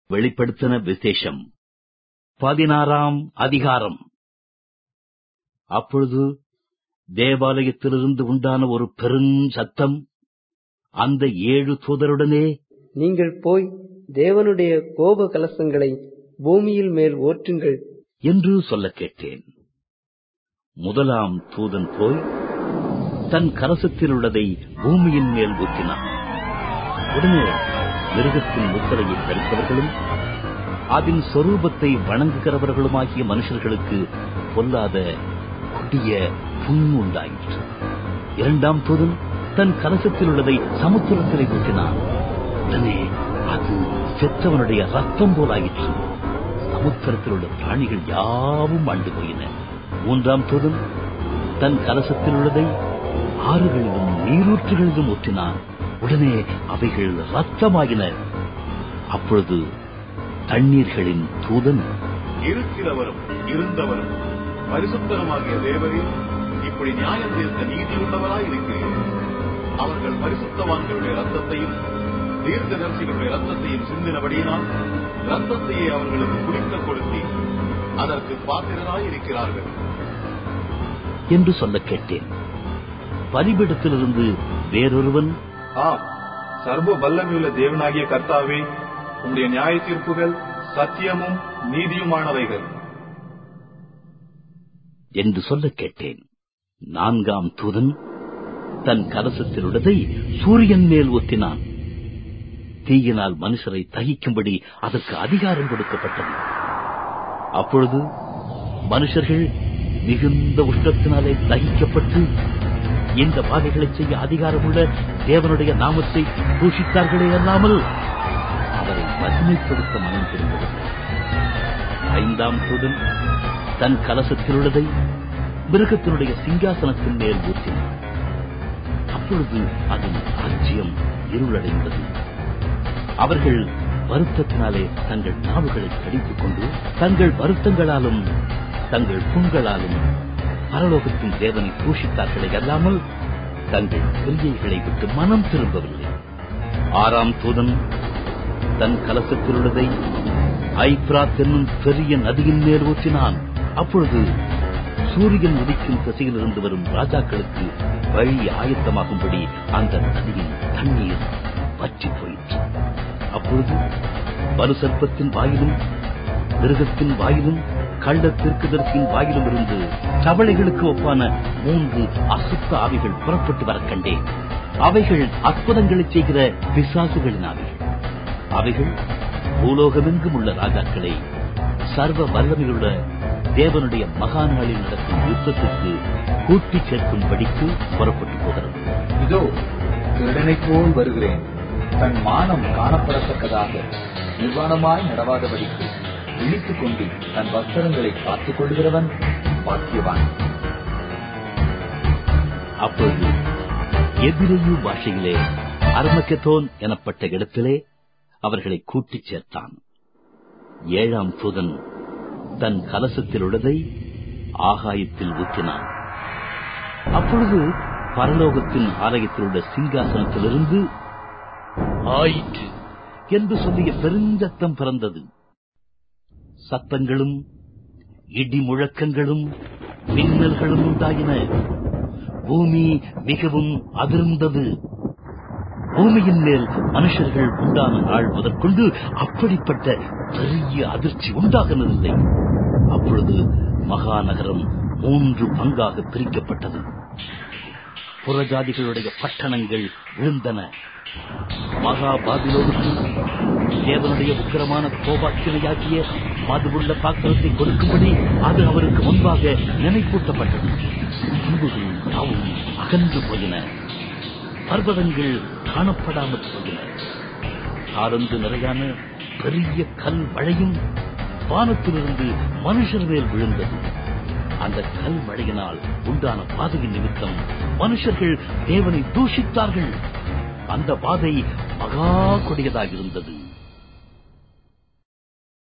வெளிப்படுத்தின விசேஷம் பதினாறாம் அதிகாரம் அப்பொழுது தேவாலயத்திலிருந்து உண்டான ஒரு பெரும் சத்தம் அந்த ஏழு தூதருடனே நீங்கள் போய் தேவனுடைய கோப கலசங்களை பூமியில் மேல் ஓற்றுங்கள் என்று சொல்லக் கேட்டேன் முதலாம் தூதன் போய் தன் கலசத்தில் உள்ளதை பூமியின் மேல் ஊற்றினான் உடனே மிருகத்தின் முத்திரையை தரித்தவர்களும் அதன் சொரூபத்தை வணங்குகிறவர்களுமாகிய மனுஷர்களுக்கு பொல்லாத கொடிய புண் உண்டாயிற்று இரண்டாம் தூதன் தன் கலசத்தில் உள்ளதை சமுத்திரத்திலே ஊற்றினான் உடனே அது செத்தவனுடைய ரத்தம் போலாயிற்று சமுத்திரத்தில் உள்ள பிராணிகள் யாவும் ஆண்டு போயின மூன்றாம் தூதன் தன் கலசத்தில் உள்ளதை ஆறுகளிலும் நீரூற்றுகளிலும் ஊற்றினான் உடனே அவைகள் ரத்தமாயின அப்பொழுது தண்ணீர்களின் தூதன் இருக்கிறவரும் இருந்தவரும் பரிசுத்தருமாகிய தேவரே இப்படி நியாயம் தீர்க்க நீதியுள்ளவராய் இருக்கிறீர் அவர்கள் பரிசுத்தவான்களுடைய ரத்தத்தையும் தீர்க்கதரிசிகளுடைய ரத்தத்தையும் சிந்தினபடியினால் ரத்தத்தையே அவர்களுக்கு குடிக்க கொடுத்தீர் அதற்கு பாத்திரராய் இருக்கிறார்கள் என்று சொல்லக் கேட்டேன் பலிபிடத்திலிருந்து வேறொருவன் ஆம் சர்வ வல்லமையுள்ள தேவனாகிய கர்த்தாவே உம்முடைய நியாய தீர்ப்புகள் சத்தியமும் நீதியுமானவைகள் என்று சொல்லக் கேட்டேன் நான்காம் தூதன் தன் கலசத்தில் உள்ளதை சூரியன் மேல் ஊற்றினான் தீயினால் மனுஷரை தகிக்கும்படி அதற்கு அதிகாரம் கொடுக்கப்பட்டது அப்பொழுது மனுஷர்கள் மிகுந்த உஷ்ணத்தினாலே தகிக்கப்பட்டு இந்த பாதைகளை செய்ய அதிகாரமுள்ள தேவனுடைய நாமத்தை பூஷித்தார்களே அல்லாமல் அவரை மகிமைப்படுத்த மனம் திரும்பவில்லை ஐந்தாம் தூதன் தன் கலசத்தில் உள்ளதை மிருகத்தினுடைய சிங்காசனத்தின் மேல் ஊற்றினார் அப்பொழுது அதன் ராஜ்யம் இருளடைந்தது அவர்கள் வருத்தத்தினாலே தங்கள் நாவுகளை கடித்துக் கொண்டு தங்கள் வருத்தங்களாலும் தங்கள் புண்களாலும் பரலோகத்தின் தேவனை பூஷித்தார்களே அல்லாமல் தங்கள் கிரியைகளை விட்டு மனம் திரும்பவில்லை ஆறாம் தூதன் தன் கலசத்தில் உள்ளதை ஐப்ராத் என்னும் பெரிய நதியின் மேல் ஊற்றினான் அப்பொழுது சூரியன் உதிக்கும் திசையிலிருந்து வரும் ராஜாக்களுக்கு வழி ஆயத்தமாகும்படி அந்த நதியின் தண்ணீர் வற்றி போயிற்று அப்பொழுது வலுசற்பத்தின் வாயிலும் மிருகத்தின் வாயிலும் கள்ளத்திற்குதற்கின் வாயிலும் இருந்து தவளைகளுக்கு ஒப்பான மூன்று அசுத்த ஆவிகள் புறப்பட்டு வரக் கண்டேன் அவைகள் அற்புதங்களை செய்கிற பிசாசுகளின் ஆவிகள் அவைகள் பூலோகமெங்கும் உள்ள ராஜாக்களை சர்வ வல்லமையுள்ள தேவனுடைய மகாநாளில் நடக்கும் யுத்தத்துக்கு கூட்டிச் சேர்க்கும்படிக்கு புறப்பட்டு போகிறது இதோ திருடனைப் போல் வருகிறேன் தன் மானம் காணப்படத்தக்கதாக நிர்வாணமாய் நடவாதபடிக்கு விழித்துக் கொண்டு தன் வஸ்திரங்களை காத்துக் கொள்கிறவன் பாக்கியவான் அப்பொழுது எதிரையு பாஷையிலே அர்மகெத்தோன் எனப்பட்ட இடத்திலே அவர்களை கூட்டிச் சேர்த்தான் ஏழாம் தூதன் தன் கலசத்தில் உள்ளதை ஆகாயத்தில் ஊற்றினான் அப்பொழுது பரலோகத்தின் ஆலயத்தில் உள்ள சிங்காசனத்திலிருந்து ஆயிற்று என்று சொல்லிய பெருஞ்சத்தம் பிறந்தது சத்தங்களும் இடி முழக்கங்களும் மின்னல்களும் உண்டாயின பூமி மிகவும் அதிர்ந்தது பூமியின் மேல் மனுஷர்கள் உண்டான நாள் முதற்கொண்டு அப்படிப்பட்ட பெரிய அதிர்ச்சி உண்டாகினதில்லை அப்பொழுது மகாநகரம் மூன்று பங்காக பிரிக்கப்பட்டது புறஜாதிகளுடைய பட்டணங்கள் விழுந்தன மகா பாபிலோனுக்கு தேவனுடைய உக்கிரமான கோபாக்கினையாகிய மதுவுள்ள பாத்திரத்தை கொடுக்கும்படி அது அவருக்கு முன்பாக நினைப்பூட்டப்பட்டது அன்புகள் யாவும் அகன்று போயின பர்வதங்கள் காணப்படாமல் போயின ஆரந்து நிறையான பெரிய கல் மழையும் வானத்திலிருந்து மனுஷர் மேல் விழுந்தது அந்த கல் மழையினால் உண்டான பாதையின் நிமித்தம் மனுஷர்கள் தேவனை தூஷித்தார்கள் அந்த பாதை மகா கொடியதாக இருந்தது